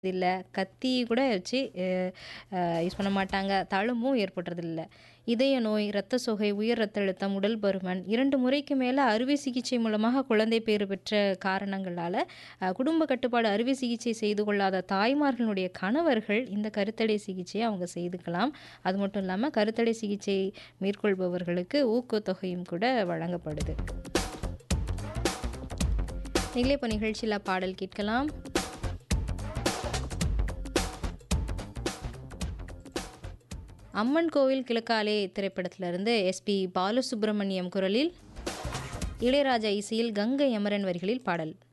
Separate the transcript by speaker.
Speaker 1: இல்ல. கத்தி கூட வச்சு அ அ யூஸ் பண்ண மாட்டாங்க. தழும்பும் ஏற்படுறதில்ல. இதய நோய், இரத்த சோகை, உயர் ரத்த அழுத்தம், உடல் பருமன் 2 முறைக்கு மேல அறுவை சிகிச்சை மூலமாக குழந்தை பேறு பெற்ற காரணங்களால, அ குடும்ப கட்டுப்பாடு அறுவை சிகிச்சை செய்து கொள்ளாத தாய்மார்களுடைய கணவர்கள் இந்த கருத்தடை சிகிச்சைய அவங்க செய்துக்கலாம். அது மட்டும் இல்லாம கருத்தடை சிகிச்சை மேற்கொள்பவர்களுக்கு ஊக்கத்தொகையும் கூட வழங்கப்படுது. நீங்களே இப்ப நிகழ்ச்சியில பாடல் கேட்கலாம். அம்மன் கோவில் கிழக்காலே திரைப்படத்திலிருந்து எஸ்பி பாலசுப்ரமணியம் குரலில், இளையராஜா இசையில் கங்கை அமரன் வரிகளில் பாடல்.